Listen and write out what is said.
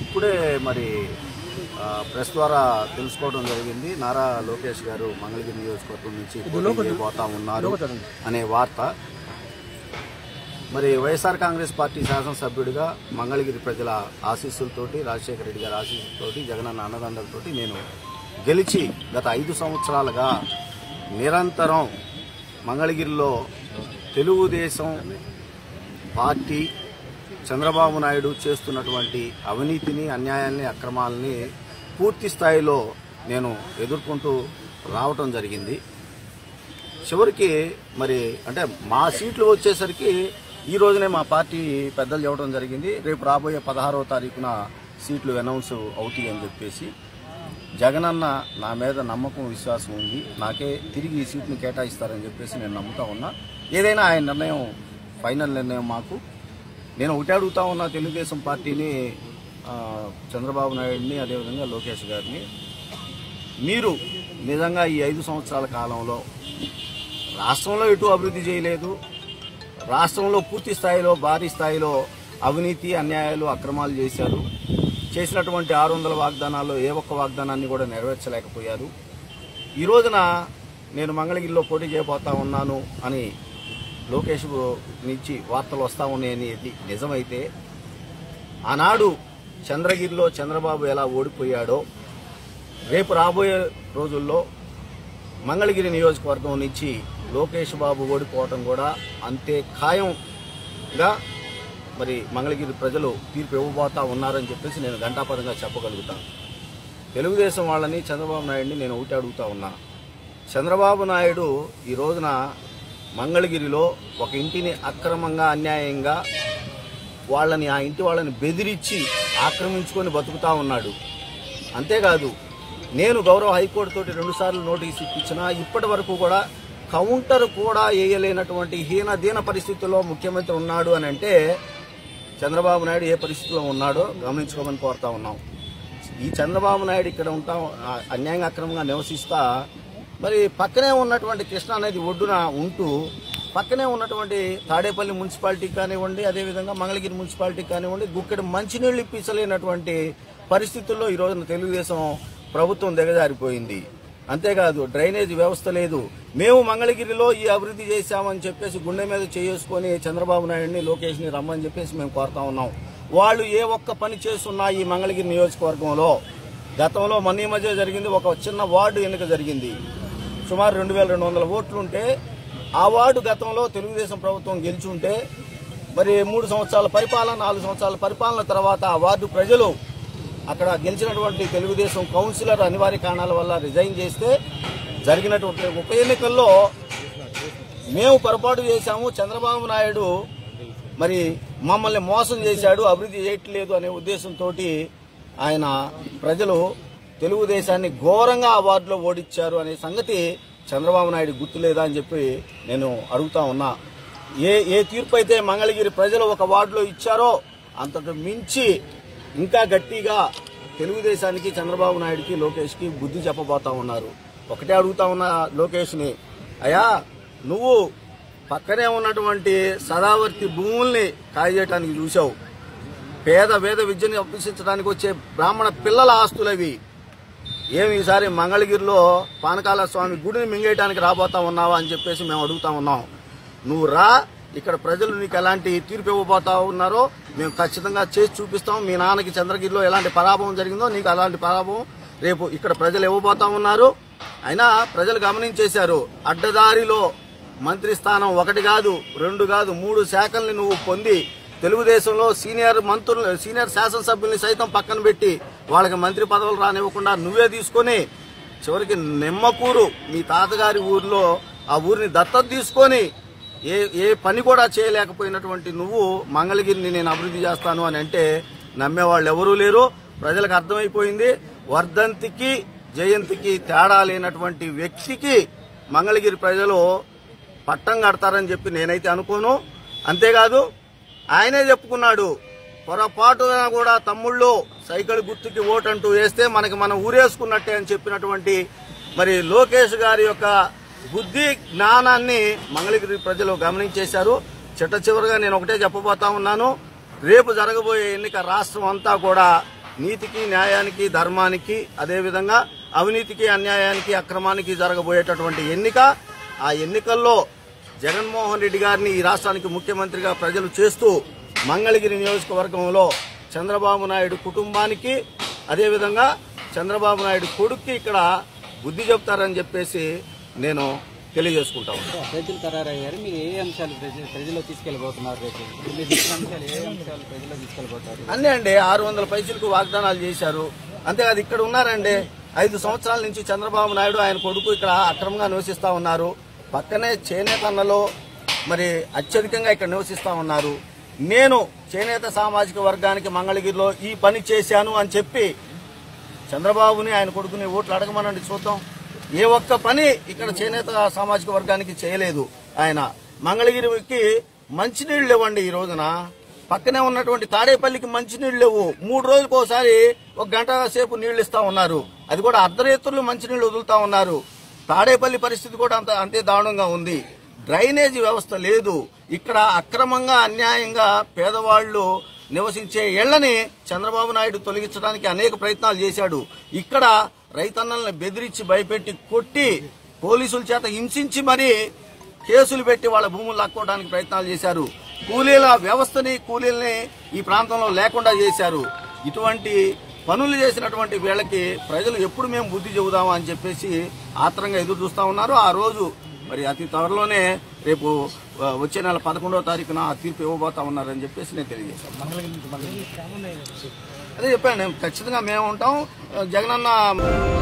ఇప్పుడే మరి ఆ, ప్రెస్ ద్వారా తెలుసుకోవడం జరిగింది నారా లోకేష్ గారు మంగళగిరి నియోజకవర్గం నుంచి పోటీ చేయబోతా ఉన్నారు అనే వార్త మరి వైఎస్ఆర్ కాంగ్రెస్ పార్టీ శాసనసభ్యుడిగా మంగళగిరి ప్రజల ఆశీస్సులతోటి రాజశేఖర రెడ్డి గారి ఆశీస్సులతోటి జగనన్న అన్నదండలతోటి నేను గెలిచి గత ఐదు సంవత్సరాలుగా నిరంతరం మంగళగిరిలో తెలుగుదేశం పార్టీ చంద్రబాబు నాయుడు చేస్తున్నటువంటి అవినీతిని అన్యాయాల్ని అక్రమాలని పూర్తి స్థాయిలో నేను ఎదుర్కొంటూ రావటం జరిగింది చివరికి మరి అంటే మా సీట్లు వచ్చేసరికి ఈ రోజునే మా పార్టీ పెద్దలు చెప్పడం జరిగింది రేపు రాబోయే పదహారవ తారీఖున సీట్లు అనౌన్స్ అవుతాయి అని చెప్పేసి జగనన్న నా మీద నమ్మకం విశ్వాసం ఉంది నాకే తిరిగి ఈ సీట్ని కేటాయిస్తారని చెప్పేసి నేను నమ్ముతా ఉన్నా ఏదైనా ఆయన నిర్ణయం ఫైనల్ నిర్ణయం మాకు నేను ఒకటి అడుగుతా ఉన్నా తెలుగుదేశం పార్టీని ఆ, చంద్రబాబు నాయుడిని అదేవిధంగా లోకేష్ గారిని మీరు నిజంగా ఈ ఐదు సంవత్సరాల కాలంలో రాష్ట్రంలో ఎటు అభివృద్ధి చేయలేదు రాష్ట్రంలో పూర్తి స్థాయిలో భారీ స్థాయిలో అవినీతి అన్యాయాలు అక్రమాలు చేశారు చేసినటువంటి ఆరు వందల వాగ్దానాల్లో ఏ ఒక్క వాగ్దానాన్ని కూడా నెరవేర్చలేకపోయారు ఈ రోజున నేను మంగళగిరిలో పోటీ చేయబోతా ఉన్నాను అని లోకేష్ నుంచి వార్తలు వస్తా ఉన్నాయని ఇది నిజమైతే ఆనాడు చంద్రగిరిలో చంద్రబాబు ఎలా ఓడిపోయాడో రేపు రాబోయే రోజుల్లో మంగళగిరి నియోజకవర్గం నుంచి లోకేష్ బాబు ఓడిపోవటం కూడా అంతే ఖాయంగా మరి మంగళగిరి ప్రజలు తీర్పు ఇవ్వబోతా ఉన్నారని చెప్పేసి నేను ఘంటాపదంగా చెప్పగలుగుతాను తెలుగుదేశం వాళ్ళని చంద్రబాబు నాయుడిని నేను ఒకటి అడుగుతా ఉన్నా చంద్రబాబు నాయుడు ఈ రోజున మంగళగిరిలో ఒక ఇంటిని అక్రమంగా అన్యాయంగా వాళ్ళని ఆ ఇంటి వాళ్ళని బెదిరించి ఆక్రమించుకొని బతుకుతా ఉన్నాడు అంతేకాదు నేను గౌరవ హైకోర్టు తోటి రెండుసార్లు నోటీస్ ఇప్పించినా ఇప్పటి వరకు కూడా కౌంటర్ కూడా వేయలేనటువంటి హీన దీన పరిస్థితుల్లో ముఖ్యమంత్రి ఉన్నాడు అని అంటే చంద్రబాబు నాయుడు ఏ పరిస్థితిలో ఉన్నాడో గమనించుకోమని కోరుతా ఉన్నాం ఈ చంద్రబాబు నాయుడు ఇక్కడ ఉంటా ఆ, అన్యాయంగా అక్రమంగా నివసిస్తా మరి పక్కనే ఉన్నటువంటి కృష్ణ నది ఒడ్డున ఉంటూ పక్కనే ఉన్నటువంటి తాడేపల్లి మున్సిపాలిటీ కానివ్వండి అదేవిధంగా మంగళగిరి మున్సిపాలిటీ కానివ్వండి గుక్కడి మంచినీళ్లు ఇప్పించలేనటువంటి పరిస్థితుల్లో ఈ రోజున తెలుగుదేశం ప్రభుత్వం దిగజారిపోయింది అంతేకాదు డ్రైనేజ్ వ్యవస్థ లేదు మేము మంగళగిరిలో ఈ అభివృద్ధి చేశామని చెప్పేసి గుండె మీద చేసుకొని చంద్రబాబు నాయుడిని లోకేష్ని రమ్మని చెప్పేసి మేము కోరుతా ఉన్నాం వాళ్ళు ఏ ఒక్క పని చేస్తున్నా ఈ మంగళగిరి నియోజకవర్గంలో గతంలో మొన్న ఈ మధ్య జరిగింది ఒక చిన్న వార్డు ఎన్నిక జరిగింది సుమారు రెండు వేల రెండు వందల ఓట్లు ఉంటే ఆ వార్డు గతంలో తెలుగుదేశం ప్రభుత్వం గెలిచి ఉంటే మరి మూడు సంవత్సరాల పరిపాలన నాలుగు సంవత్సరాల పరిపాలన తర్వాత ఆ వార్డు ప్రజలు అక్కడ గెలిచినటువంటి తెలుగుదేశం కౌన్సిలర్ అనివార్య కారణాల వల్ల రిజైన్ చేస్తే జరిగినటువంటి ఉప ఎన్నికల్లో మేము పొరపాటు చేశాము చంద్రబాబు నాయుడు మరి మమ్మల్ని మోసం చేశాడు అభివృద్ధి చేయట్లేదు అనే ఉద్దేశంతో ఆయన ప్రజలు తెలుగుదేశాన్ని ఘోరంగా ఆ వార్డులో ఓడించారు అనే సంగతి చంద్రబాబు నాయుడు గుర్తులేదా అని చెప్పి నేను అడుగుతా ఉన్నా ఏ ఏ తీర్పు అయితే మంగళగిరి ప్రజలు ఒక వార్డులో ఇచ్చారో అంతకు మించి ఇంకా గట్టిగా తెలుగుదేశానికి చంద్రబాబు నాయుడుకి లోకేష్కి బుద్ధి చెప్పబోతా ఉన్నారు ఒకటే అడుగుతా ఉన్నా లోకేష్ని అయ్యా నువ్వు పక్కనే ఉన్నటువంటి సదావర్తి భూముల్ని కాజేయటానికి చూసావు పేద వేద విద్యని అభ్యసించడానికి వచ్చే బ్రాహ్మణ పిల్లల ఆస్తులవి ఏమి ఈసారి మంగళగిరిలో పానకాల స్వామి గుడిని మింగేయడానికి రాబోతా ఉన్నావా అని చెప్పేసి మేము అడుగుతా ఉన్నాం నువ్వు రా ఇక్కడ ప్రజలు నీకు ఎలాంటి తీర్పు ఇవ్వబోతా ఉన్నారో మేము ఖచ్చితంగా చేసి చూపిస్తాం మీ నాన్నకి చంద్రగిరిలో ఎలాంటి పరాభవం జరిగిందో నీకు అలాంటి పరాభవం రేపు ఇక్కడ ప్రజలు ఇవ్వబోతా ఉన్నారు అయినా ప్రజలు గమనించేశారు అడ్డదారిలో మంత్రి స్థానం ఒకటి కాదు రెండు కాదు మూడు శాఖల్ని నువ్వు పొంది తెలుగుదేశంలో సీనియర్ మంత్రులు సీనియర్ శాసనసభ్యుల్ని సైతం పక్కన పెట్టి వాళ్ళకి మంత్రి పదవులు రానివ్వకుండా నువ్వే తీసుకొని చివరికి నిమ్మకూరు మీ తాతగారి ఊర్లో ఆ ఊరిని దత్తత తీసుకొని ఏ ఏ పని కూడా చేయలేకపోయినటువంటి నువ్వు మంగళగిరిని నేను అభివృద్ధి చేస్తాను అని అంటే నమ్మేవాళ్ళు ఎవరూ లేరు ప్రజలకు అర్థమైపోయింది వర్ధంతికి జయంతికి తేడా లేనటువంటి వ్యక్తికి మంగళగిరి ప్రజలు పట్టం కడతారని చెప్పి నేనైతే అనుకోను అంతేకాదు ఆయనే చెప్పుకున్నాడు పొరపాటున కూడా తమ్ముళ్ళు సైకిల్ గుర్తుకి ఓటంటూ వేస్తే మనకి మనం ఊరేసుకున్నట్టే అని చెప్పినటువంటి మరి లోకేష్ గారి యొక్క బుద్ధి జ్ఞానాన్ని మంగళగిరి ప్రజలు గమనించేశారు చిట్ట చివరిగా నేను ఒకటే చెప్పబోతా ఉన్నాను రేపు జరగబోయే ఎన్నిక రాష్ట్రం అంతా కూడా నీతికి న్యాయానికి ధర్మానికి అదేవిధంగా అవినీతికి అన్యాయానికి అక్రమానికి జరగబోయేటటువంటి ఎన్నిక ఆ ఎన్నికల్లో జగన్మోహన్ రెడ్డి గారిని ఈ రాష్ట్రానికి ముఖ్యమంత్రిగా ప్రజలు చేస్తూ మంగళగిరి నియోజకవర్గంలో చంద్రబాబు నాయుడు కుటుంబానికి అదేవిధంగా చంద్రబాబు నాయుడు కొడుక్కి ఇక్కడ బుద్ధి చెప్తారని చెప్పేసి నేను తెలియజేసుకుంటా ఉన్నాను ప్రజలు ఖరారయ్యారు మీరు ఏ అంశాలు ప్రజ- ప్రజల్లో తీసుకెళ్ళబోతున్నారు రేపు ఇప్పుడు మీరు ఇచ్చిన అంశాలు ఏ అంశాలు ప్రజల్లో తీసుకెళ్ళబోతారు అన్నీ అండి ఆరు వందల పైసలకు వాగ్దానాలు చేశారు అంతేకాదు ఇక్కడ ఉన్నారండి ఐదు సంవత్సరాల నుంచి చంద్రబాబు నాయుడు ఆయన కొడుకు ఇక్కడ అక్రమంగా నివసిస్తా ఉన్నారు పక్కనే చేనేతన్నలో మరి అత్యధికంగా ఇక్కడ నివసిస్తా ఉన్నారు నేను చేనేత సామాజిక వర్గానికి మంగళగిరిలో ఈ పని చేశాను అని చెప్పి చంద్రబాబుని ఆయన కొడుకుని ఓట్లు అడగమనండి చూద్దాం ఏ ఒక్క పని ఇక్కడ చేనేత సామాజిక వర్గానికి చేయలేదు ఆయన మంగళగిరికి మంచినీళ్ళు ఇవ్వండి ఈ రోజున పక్కనే ఉన్నటువంటి తాడేపల్లికి మంచినీళ్ళు లేవు మూడు రోజులకు ఒకసారి ఒక గంట సేపు నీళ్లు ఇస్తా ఉన్నారు అది కూడా అర్ధరేతులు మంచినీళ్ళు వదులుతా ఉన్నారు తాడేపల్లి పరిస్థితి కూడా అంత అంతే దారుణంగా ఉంది డ్రైనేజీ వ్యవస్థ లేదు ఇక్కడ అక్రమంగా అన్యాయంగా పేదవాళ్లు నివసించే ఇళ్లని చంద్రబాబు నాయుడు తొలగించడానికి అనేక ప్రయత్నాలు చేశాడు ఇక్కడ రైతన్నల్ని బెదిరించి భయపెట్టి కొట్టి పోలీసుల చేత హింసించి మరీ కేసులు పెట్టి వాళ్ళ భూములు లాక్కోవడానికి ప్రయత్నాలు చేశారు కూలీల వ్యవస్థని కూలీల్ని ఈ ప్రాంతంలో లేకుండా చేశారు ఇటువంటి పనులు చేసినటువంటి వీళ్ళకి ప్రజలు ఎప్పుడు మేము బుద్ధి చెబుదామా అని చెప్పేసి ఆత్రంగా ఎదురు చూస్తా ఉన్నారు ఆ రోజు మరి అతి త్వరలోనే రేపు ఆ, వచ్చే నెల పదకొండవ తారీఖున ఆ తీర్పు ఇవ్వబోతా ఉన్నారని చెప్పేసి నేను తెలియజేశాను అదే చెప్పాను నేను ఖచ్చితంగా మేము ఉంటాం జగనన్న